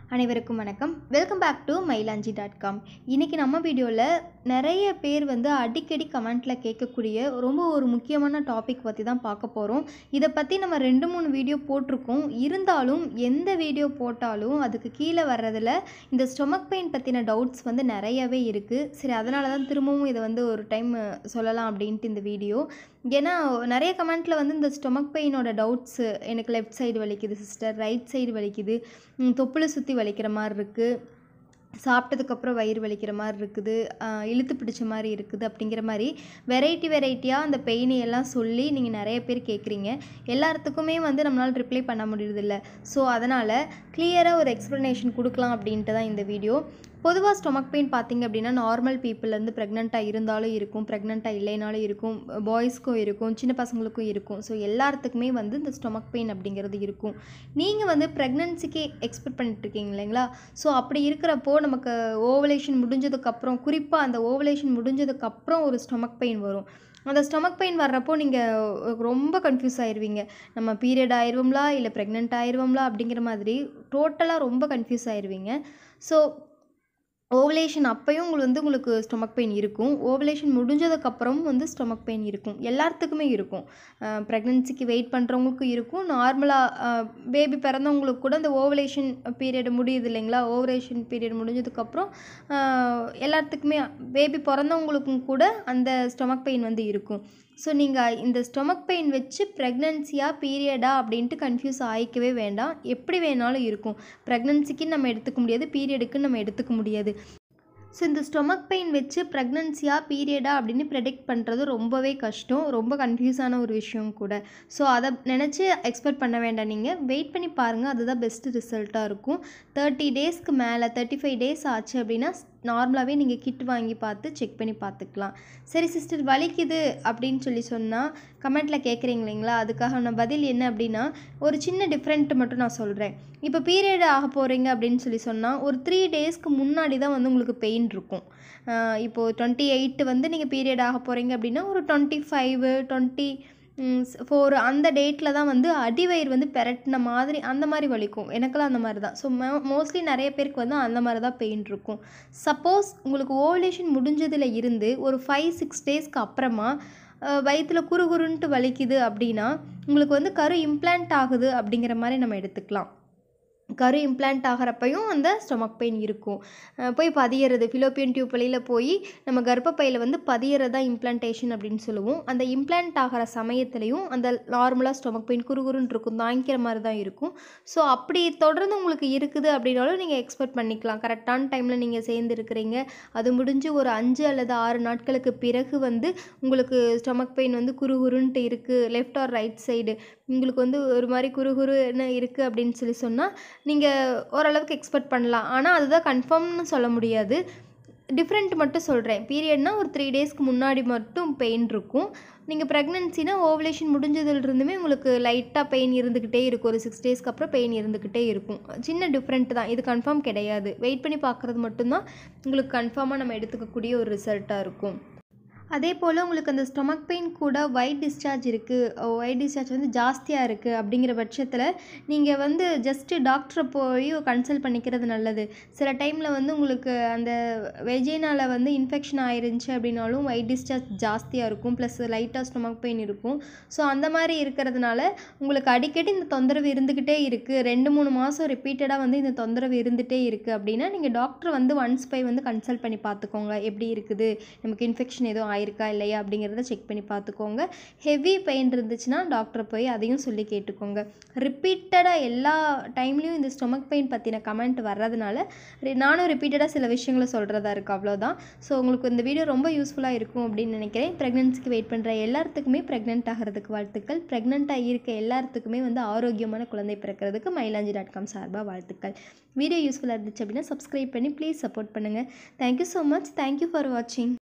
அனைவருக்கும் வணக்கம் welcome back to Mayilanji dot com இன்றைக்கி நம்ம வீடியோவில் நிறைய பேர் வந்து அடிக்கடி கமெண்ட்டில் கேட்கக்கூடிய ரொம்ப ஒரு முக்கியமான டாபிக் பற்றி தான் பார்க்க போகிறோம் இதை பற்றி நம்ம ரெண்டு மூணு வீடியோ போட்டிருக்கோம் இருந்தாலும் எந்த வீடியோ போட்டாலும் அதுக்கு கீழே வர்றதில் இந்த ஸ்டொமக் பெயின் பற்றின டவுட்ஸ் வந்து நிறையவே இருக்குது சரி அதனால தான் திரும்பவும் இதை வந்து ஒரு டைம் சொல்லலாம் அப்படின்ட்டு இந்த வீடியோ ஏன்னா நிறைய கமெண்ட்டில் வந்து இந்த ஸ்டொமக் பெயினோட டவுட்ஸு எனக்கு லெஃப்ட் சைடு வலிக்குது சிஸ்டர் ரைட் சைடு வலிக்குது ம், தொப்புளை சுற்றி வலிக்கிற மாதிரி இருக்குது சாப்பிட்டதுக்கப்புறம் வயிறு வலிக்கிற மாதிரி இருக்குது ஆஹ் இழுத்து பிடிச்ச மாதிரி இருக்குது அப்படிங்கிற மாதிரி வெரைட்டி வெரைட்டியாக அந்த பெயினை எல்லாம் சொல்லி நீங்கள் நிறைய பேர் கேட்குறீங்க எல்லாத்துக்குமே வந்து நம்மளால் ரிப்ளை பண்ண முடியறதில்ல ஸோ அதனால் கிளியராக ஒரு எக்ஸ்ப்ளனேஷன் கொடுக்கலாம் அப்படின்ட்டு தான் இந்த வீடியோ பொதுவாக ஸ்டொமக் பெயின் பார்த்தீங்க அப்படின்னா நார்மல் பீப்புளேருந்து ப்ரெக்னெண்ட்டாக இருந்தாலும் இருக்கும் ப்ரெக்னெண்ட்டாக இல்லைனாலும் இருக்கும் பாய்ஸ்க்கும் இருக்கும் சின்ன பசங்களுக்கும் இருக்கும் ஸோ எல்லாத்துக்குமே வந்து இந்த ஸ்டொமக் பெயின் அப்படிங்கிறது இருக்கும் நீங்கள் வந்து ப்ரெக்னன்சிக்கு எக்ஸ்பெக்ட் பண்ணிட்டு இருக்கீங்க இல்லைங்களா ஸோ அப்படி இருக்கிறப்போ நமக்கு ஓவலேஷன் முடிஞ்சதுக்கப்புறம் குறிப்பாக அந்த ஓவலேஷன் முடிஞ்சதுக்கப்புறம் ஒரு ஸ்டொமக் பெயின் வரும் அந்த ஸ்டொமக் பெயின் வர்றப்போ நீங்கள் ரொம்ப கன்ஃபியூஸ் ஆயிடுவீங்க நம்ம பீரியட் ஆயிடுவோம்லா இல்லை ப்ரெக்னென்ட் ஆயிடுவோம்லா அப்படிங்கிற மாதிரி டோட்டலாக ரொம்ப கன்ஃபியூஸ் ஆயிடுவீங்க ஸோ ஓவலேஷன் அப்பையும் உங்களுக்கு வந்து உங்களுக்கு ஸ்டொமக் பெயின் இருக்கும் ஓவலேஷன் முடிஞ்சதுக்கப்புறமும் வந்து ஸ்டொமக் பெயின் இருக்கும் எல்லாத்துக்குமே இருக்கும் ப்ரெக்னென்சிக்கு வெயிட் பண்ணுறவங்களுக்கும் இருக்கும் நார்மலாக பேபி பிறந்தவங்களுக்கு கூட இந்த ஓவலேஷன் பீரியட் முடியுது இல்லைங்களா ஓவலேஷன் பீரியட் முடிஞ்சதுக்கப்புறம் ஆஹ், எல்லாத்துக்குமே பேபி பிறந்தவங்களுக்கும் கூட அந்த ஸ்டொமக் பெயின் வந்து இருக்கும் ஸோ நீங்கள் இந்த ஸ்டொமக் பெயின் வச்சு ப்ரெக்னன்சியா பீரியடா அப்படின்ட்டு கன்ஃபியூஸ் ஆகிக்கவே வேண்டாம் எப்படி வேணாலும் இருக்கும் ப்ரெக்னன்சிக்கு நம்ம எடுத்துக்க முடியாது பீரியடுக்கு நம்ம எடுத்துக்க முடியாது ஸோ இந்த ஸ்டொமக் பெயின் வச்சு ப்ரெக்னன்சியா பீரியடா அப்படின்னு ப்ரெடிக்ட் பண்ணுறது ரொம்பவே கஷ்டம் ரொம்ப கன்ஃபியூஸான ஒரு விஷயம் கூட ஸோ அதை நினச்சி எக்ஸ்பெக்ட் பண்ண வேண்டாம் நீங்கள் வெயிட் பண்ணி பாருங்கள் அதுதான் பெஸ்ட் ரிசல்ட்டாக இருக்கும் தேர்ட்டி டேஸ்க்கு மேலே தேர்ட்டி ஃபைவ் டேஸ் ஆச்சு அப்படின்னா நார்மலாகவே நீங்கள் கிட் வாங்கி பார்த்து செக் பண்ணி பார்த்துக்கலாம் சரி சிஸ்டர் வலிக்குது அப்படின்னு சொல்லி சொன்னால் கமெண்ட்டில் கேட்குறீங்க இல்லைங்களா அதுக்காக பதில் என்ன அப்படின்னா ஒரு சின்ன டிஃப்ரெண்ட் மட்டும் நான் சொல்கிறேன் இப்போ பீரியட் ஆக போகிறீங்க அப்படின்னு சொல்லி சொன்னால் ஒரு த்ரீ டேஸ்க்கு முன்னாடி தான் வந்து உங்களுக்கு பெயின் இருக்கும் ஆஹ் இப்போது டுவெண்ட்டி எயிட்டு வந்து நீங்கள் பீரியட் ஆக போகிறீங்க அப்படின்னா ஒரு டுவெண்ட்டி ஃபைவு டுவெண்ட்டி ஃபோர் அந்த டேட்டில் தான் வந்து அடிவயிறு வந்து பெரட்டின மாதிரி அந்த மாதிரி வலிக்கும் எனக்கெல்லாம் அந்த மாதிரி தான் ஸோ மோஸ்ட்லி நிறைய பேருக்கு வந்து அந்த மாதிரி தான் பெயின் இருக்கும் சப்போஸ் உங்களுக்கு ஓவலேஷன் முடிஞ்சதில் இருந்து ஒரு ஃபைவ் சிக்ஸ் டேஸ்க்கு அப்புறமா வயிற்றில் குறுகுறுன்ட்டு வலிக்குது அப்படின்னா உங்களுக்கு வந்து கரு இம்ப்ளான்ட் ஆகுது அப்படிங்கிற மாதிரி நம்ம எடுத்துக்கலாம் கரு இம்ப்ளான்ட் ஆகிறப்பையும் அந்த ஸ்டொமக் பெயின் இருக்கும் அஹ் போய் பதியறது ஃபிலோப்பியன் டியூப் வழியில் போய் நம்ம கர்ப்பப்பையில் வந்து பதியறது தான் இம்ப்ளான்டேஷன் அப்படின்னு சொல்லுவோம் அந்த இம்ப்ளான்ட் ஆகிற சமயத்துலையும் அந்த நார்மலாக ஸ்டொமக் பெயின் குறுகுறுன்னு இருக்கும் தாங்கிக்கிற மாதிரி தான் இருக்கும் ஸோ அப்படி தொடர்ந்து உங்களுக்கு இருக்குது அப்படின்னாலும் நீங்கள் எக்ஸ்பெக்ட் பண்ணிக்கலாம் கரெக்டான டைமில் நீங்கள் சேர்ந்து இருக்கிறீங்க அது முடிஞ்சு ஒரு அஞ்சு அல்லது ஆறு நாட்களுக்கு பிறகு வந்து உங்களுக்கு ஸ்டொமக் பெயின் வந்து குறுகுறுன்ட்டு இருக்குது லெஃப்ட் ஆர் ரைட் சைடு உங்களுக்கு வந்து ஒரு மாதிரி குறுகுறுன்னு இருக்குது அப்படின்னு சொல்லி சொன்னால் நீங்கள் ஓரளவுக்கு எக்ஸ்பெக்ட் பண்ணலாம் ஆனால் அதுதான் கன்ஃபார்ம்னு சொல்ல முடியாது டிஃப்ரெண்ட் மட்டும் சொல்கிறேன் பீரியட்னா ஒரு த்ரீ டேஸ்க்கு முன்னாடி மட்டும் பெயின் இருக்கும் நீங்கள் ப்ரெக்னென்சினா ஓவலேஷன் முடிஞ்சதுலேருந்துமே உங்களுக்கு லைட்டாக பெயின் இருந்துக்கிட்டே இருக்கும் ஒரு சிக்ஸ் டேஸ்க்கு அப்புறம் பெயின் இருந்துக்கிட்டே இருக்கும் சின்ன டிஃப்ரெண்ட் தான் இது கன்ஃபார்ம் கிடையாது வெயிட் பண்ணி பார்க்குறது மட்டும்தான் உங்களுக்கு கன்ஃபார்மாக நம்ம எடுத்துக்கக்கூடிய ஒரு ரிசல்ட்டாக இருக்கும் அதே போல் உங்களுக்கு அந்த ஸ்டொமக் பெயின் கூட ஒயிட் டிஸ்சார்ஜ் இருக்குது ஒயிட் டிஸ்சார்ஜ் வந்து ஜாஸ்தியாக இருக்குது அப்படிங்கிற பட்சத்தில் நீங்கள் வந்து ஜஸ்ட்டு டாக்டரை போய் கன்சல்ட் பண்ணிக்கிறது நல்லது சில டைமில் வந்து உங்களுக்கு அந்த வெஜினால வந்து இன்ஃபெக்ஷன் ஆயிருந்துச்சு அப்படின்னாலும் ஒயிட் டிஸ்சார்ஜ் ஜாஸ்தியாக இருக்கும் ப்ளஸ் லைட்டாக ஸ்டொமக் பெயின் இருக்கும் ஸோ அந்த மாதிரி இருக்கிறதுனால உங்களுக்கு அடிக்கடி இந்த தொந்தரவு இருந்துக்கிட்டே இருக்குது ரெண்டு மூணு மாதம் ரிப்பீட்டடாக வந்து இந்த தொந்தரவு இருந்துகிட்டே இருக்குது அப்படின்னா நீங்கள் டாக்டர் வந்து ஒன்ஸ் போய் வந்து கன்சல்ட் பண்ணி பார்த்துக்கோங்க எப்படி இருக்குது நமக்கு இன்ஃபெக்ஷன் எதுவும் ஆயிருக்கா இல்லையா அப்படிங்கிறத செக் பண்ணி பார்த்துக்கோங்க ஹெவி பெயின் இருந்துச்சுன்னா டாக்டரை போய் அதையும் சொல்லி கேட்டுக்கோங்க ரிப்பீட்டடாக எல்லா டைம்லேயும் இந்த ஸ்டொமக் பெயின் பற்றின கமெண்ட் வர்றதுனால ரி- நானும் ரிப்பீட்டடாக சில விஷயங்களை சொல்கிறதா இருக்குது அவ்வளோதான் ஸோ உங்களுக்கு இந்த வீடியோ ரொம்ப யூஸ்ஃபுல்லாக இருக்கும் அப்படின்னு நினைக்கிறேன் ப்ரெக்னென்சிக்கு வெயிட் பண்ணுற எல்லாத்துக்குமே ப்ரெக்னென்ட் ஆகிறதுக்கு வாழ்த்துக்கள் ப்ரெக்னெண்ட்டாக இருக்க எல்லாத்துக்குமே வந்து ஆரோக்கியமான குழந்தை பிறக்கிறதுக்கு மயிலாஞ்சி டாட் காம் சார்பாக வாழ்த்துக்கள் வீடியோ யூஸ்ஃபுல்லாக இருந்துச்சு அப்படின்னா சப்ஸ்கிரைப் பண்ணி ப்ளீஸ் சப்போர்ட் பண்ணுங்கள் thank you so much thank you for வாட்சிங்